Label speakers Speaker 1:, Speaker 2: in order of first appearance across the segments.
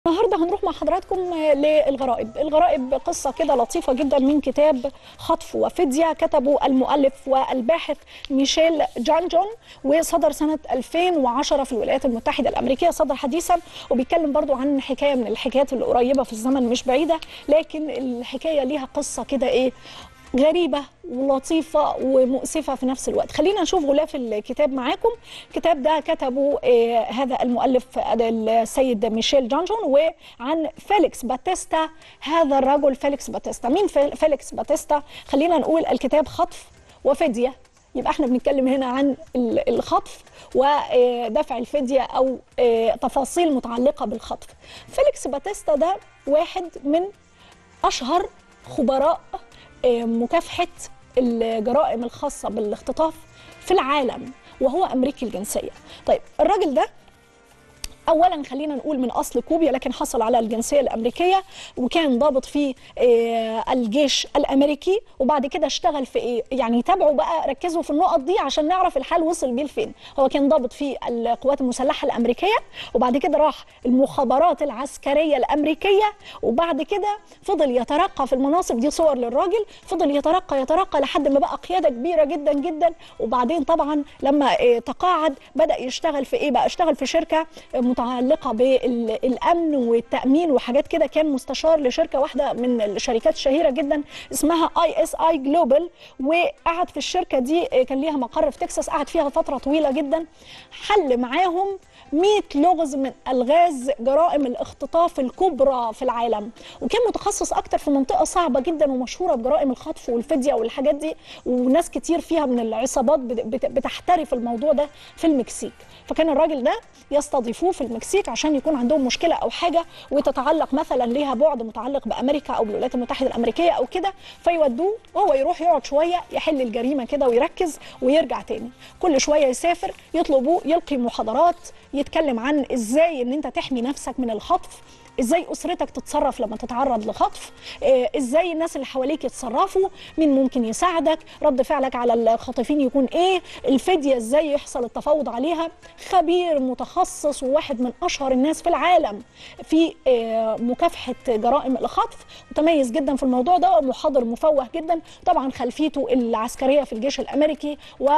Speaker 1: النهارده هنروح مع حضراتكم للغرائب، الغرائب قصه كده لطيفه جدا من كتاب خطف وفديه كتبه المؤلف والباحث ميشيل جانجون وصدر سنه 2010 في الولايات المتحده الامريكيه صدر حديثا وبيتكلم برضو عن حكايه من الحكايات القريبه في الزمن مش بعيده لكن الحكايه ليها قصه كده ايه غريبة ولطيفة ومؤسفة في نفس الوقت خلينا نشوف غلاف الكتاب معاكم الكتاب ده كتبه آه هذا المؤلف السيد ميشيل جانجون وعن فيليكس باتيستا هذا الرجل فيليكس باتيستا مين فيليكس باتيستا خلينا نقول الكتاب خطف وفدية يبقى احنا بنتكلم هنا عن الخطف ودفع الفدية أو تفاصيل متعلقة بالخطف فيليكس باتيستا ده واحد من أشهر خبراء مكافحة الجرائم الخاصة بالاختطاف في العالم وهو أمريكي الجنسية طيب الراجل ده اولا خلينا نقول من اصل كوبي لكن حصل على الجنسيه الامريكيه وكان ضابط في الجيش الامريكي وبعد كده اشتغل في ايه يعني تابعوا بقى ركزوا في النقط دي عشان نعرف الحال وصل بيه لفين هو كان ضابط في القوات المسلحه الامريكيه وبعد كده راح المخابرات العسكريه الامريكيه وبعد كده فضل يترقى في المناصب دي صور للراجل فضل يترقى يترقى لحد ما بقى قياده كبيره جدا جدا وبعدين طبعا لما تقاعد بدا يشتغل في ايه بقى اشتغل في شركه متعلقه بالامن والتامين وحاجات كده كان مستشار لشركه واحده من الشركات الشهيره جدا اسمها اي اس اي جلوبال وقعد في الشركه دي كان ليها مقر في تكساس قعد فيها فتره طويله جدا حل معاهم 100 لغز من الغاز جرائم الاختطاف الكبرى في العالم وكان متخصص اكتر في منطقه صعبه جدا ومشهوره بجرائم الخطف والفديه والحاجات دي وناس كتير فيها من العصابات بتحترف الموضوع ده في المكسيك فكان الراجل ده يستضيفوه في المكسيك عشان يكون عندهم مشكله او حاجه وتتعلق مثلا ليها بعد متعلق بامريكا او بالولايات المتحده الامريكيه او كده فيودوه وهو يروح يقعد شويه يحل الجريمه كده ويركز ويرجع تاني كل شويه يسافر يطلبوه يلقي محاضرات يتكلم عن ازاي ان انت تحمي نفسك من الخطف ازاي اسرتك تتصرف لما تتعرض لخطف آه ازاي الناس اللي حواليك يتصرفوا مين ممكن يساعدك رد فعلك على الخاطفين يكون ايه الفديه ازاي يحصل التفاوض عليها خبير متخصص وواحد من اشهر الناس في العالم في آه مكافحه جرائم الخطف متميز جدا في الموضوع ده ومحاضر مفوه جدا طبعا خلفيته العسكريه في الجيش الامريكي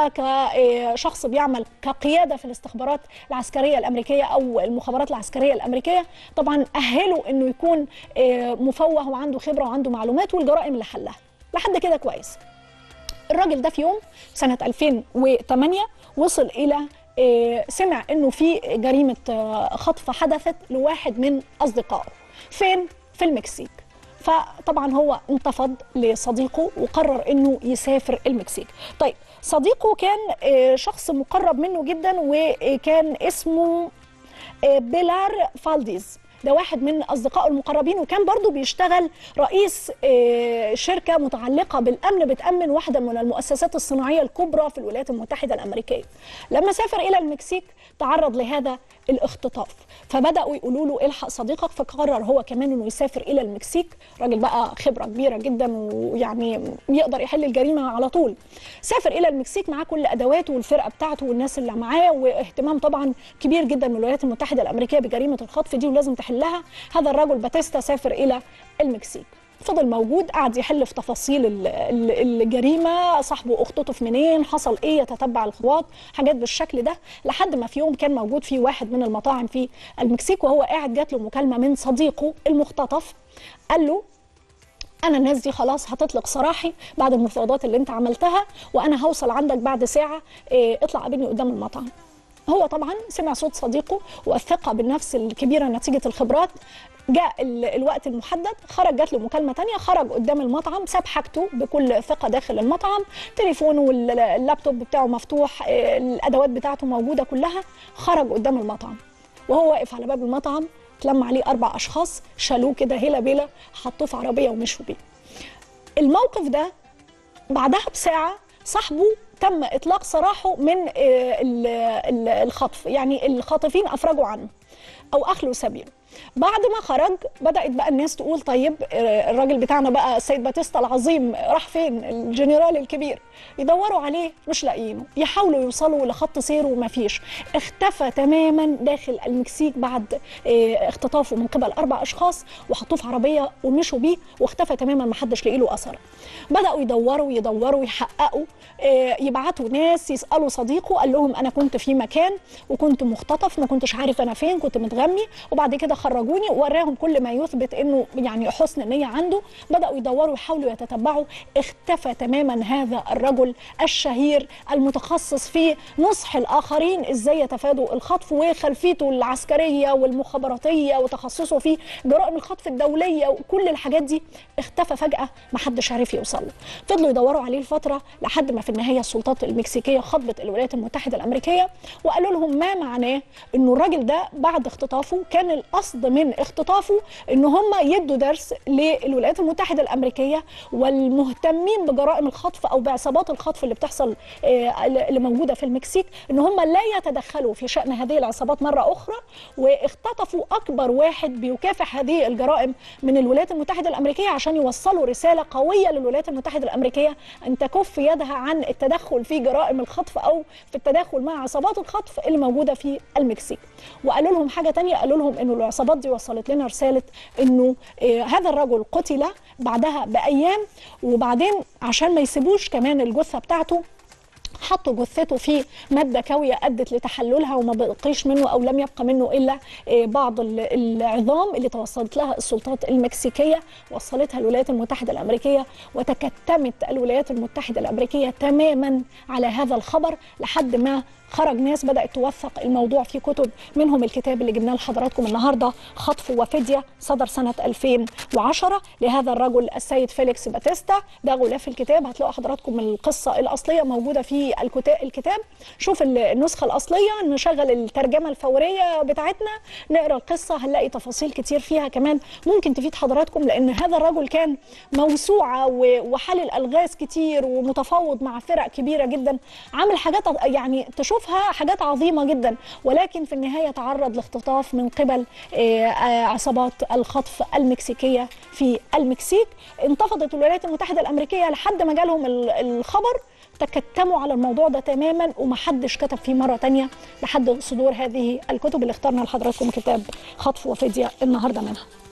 Speaker 1: وكشخص بيعمل كقياده في الاستخبارات العسكريه الامريكيه او المخابرات العسكريه الامريكيه طبعا أهله إنه يكون مفوه وعنده خبرة وعنده معلومات والجرائم اللي حلها لحد كده كويس الراجل ده في يوم سنة 2008 وصل إلى سمع إنه في جريمة خطف حدثت لواحد من أصدقائه فين؟ في المكسيك فطبعا هو انتفض لصديقه وقرر انه يسافر المكسيك طيب صديقه كان شخص مقرب منه جدا وكان اسمه بيلار فالديز ده واحد من اصدقائه المقربين وكان برضه بيشتغل رئيس شركه متعلقه بالامن بتامن واحده من المؤسسات الصناعيه الكبرى في الولايات المتحده الامريكيه لما سافر الى المكسيك تعرض لهذا الاختطاف فبداوا يقولوا له الحق صديقك فقرر هو كمان انه يسافر الى المكسيك راجل بقى خبره كبيره جدا ويعني يقدر يحل الجريمه على طول سافر الى المكسيك معاه كل ادواته والفرقه بتاعته والناس اللي معاه واهتمام طبعا كبير جدا من الولايات المتحده الامريكيه بجريمه الخطف دي ولازم تحلها هذا الرجل باتيستا سافر الى المكسيك فضل موجود قعد يحل في تفاصيل الجريمه صاحبه اختطف منين حصل ايه يتتبع الخطوات حاجات بالشكل ده لحد ما في يوم كان موجود في واحد من المطاعم في المكسيك وهو قاعد جات له مكالمه من صديقه المختطف قال له انا الناس دي خلاص هتطلق سراحي بعد المفاوضات اللي انت عملتها وانا هوصل عندك بعد ساعه إيه اطلع قابلني قدام المطعم هو طبعا سمع صوت صديقه والثقه بالنفس الكبيره نتيجه الخبرات جاء الوقت المحدد خرج جات له مكالمه تانية خرج قدام المطعم ساب حاجته بكل ثقه داخل المطعم تليفونه واللابتوب بتاعه مفتوح الادوات بتاعته موجوده كلها خرج قدام المطعم وهو واقف على باب المطعم اتلم عليه اربع اشخاص شالوه كده هيلا بيلا حطوه في عربيه ومشوا بيه الموقف ده بعدها بساعه صاحبه تم اطلاق سراحه من الخطف يعني الخاطفين افرجوا عنه او اخلوا سبيله بعد ما خرج بدات بقى الناس تقول طيب آه، الراجل بتاعنا بقى السيد باتيستا العظيم راح فين الجنرال الكبير يدوروا عليه مش لاقيينه يحاولوا يوصلوا لخط سيره وما فيش اختفى تماما داخل المكسيك بعد آه، اختطافه من قبل اربع اشخاص وحطوه في عربيه ومشوا بيه واختفى تماما ما حدش لاقي له اثر بداوا يدوروا يدوروا يحققوا آه، يبعتوا ناس يسالوا صديقه قال لهم انا كنت في مكان وكنت مختطف ما كنتش عارف انا فين كنت متغمي وبعد كده خرجوني ووراهم كل ما يثبت انه يعني حسن النيه عنده بداوا يدوروا يحاولوا يتتبعوا اختفى تماما هذا الرجل الشهير المتخصص في نصح الاخرين ازاي يتفادوا الخطف وخلفيته العسكريه والمخابراتيه وتخصصه في جرائم الخطف الدوليه وكل الحاجات دي اختفى فجاه ما حدش عارف يوصل له فضلوا يدوروا عليه لفتره لحد ما في النهايه السلطات المكسيكيه خاطبت الولايات المتحده الامريكيه وقالوا لهم ما معناه انه الراجل ده بعد اختطافه كان القصد من اختطافه ان هم يدوا درس للولايات المتحده الامريكيه والمهتمين بجرائم الخطف او بعصابات الخطف اللي بتحصل آه، اللي موجوده في المكسيك ان هم لا يتدخلوا في شان هذه العصابات مره اخرى واختطفوا اكبر واحد بيكافح هذه الجرائم من الولايات المتحده الامريكيه عشان يوصلوا رساله قويه للولايات المتحده الامريكيه ان تكف يدها عن التدخل في جرائم الخطف او في التداخل مع عصابات الخطف اللي موجوده في المكسيك وقالوا لهم حاجه تانية قالوا لهم انه العصابات دي وصلت لنا رساله انه آه، هذا الرجل قتل بعدها بايام وبعدين عشان ما يسيبوش كمان الجثه بتاعته حطوا جثته في ماده كاويه ادت لتحللها وما بقيش منه او لم يبقى منه الا آه، بعض ال- العظام اللي توصلت لها السلطات المكسيكيه وصلتها الولايات المتحده الامريكيه وتكتمت الولايات المتحده الامريكيه تماما على هذا الخبر لحد ما خرج ناس بدات توثق الموضوع في كتب منهم الكتاب اللي جبناه لحضراتكم النهارده خطف وفديه صدر سنه 2010 لهذا الرجل السيد فيليكس باتيستا ده غلاف الكتاب هتلاقوا حضراتكم القصه الاصليه موجوده في الكتا- الكتاب شوف ال- النسخه الاصليه نشغل الترجمه الفوريه بتاعتنا نقرا القصه هنلاقي تفاصيل كتير فيها كمان ممكن تفيد حضراتكم لان هذا الرجل كان موسوعه و- وحلل الغاز كتير ومتفاوض مع فرق كبيره جدا عامل حاجات يعني تشوفها حاجات عظيمه جدا ولكن في النهايه تعرض لاختطاف من قبل آه، آه، عصابات الخطف المكسيكيه في المكسيك انتفضت الولايات المتحده الامريكيه لحد ما جالهم ال- الخبر تكتموا على الموضوع ده تماما ومحدش كتب فيه مره تانية لحد صدور هذه الكتب اللي اخترنا لحضراتكم كتاب خطف وفديه النهارده منها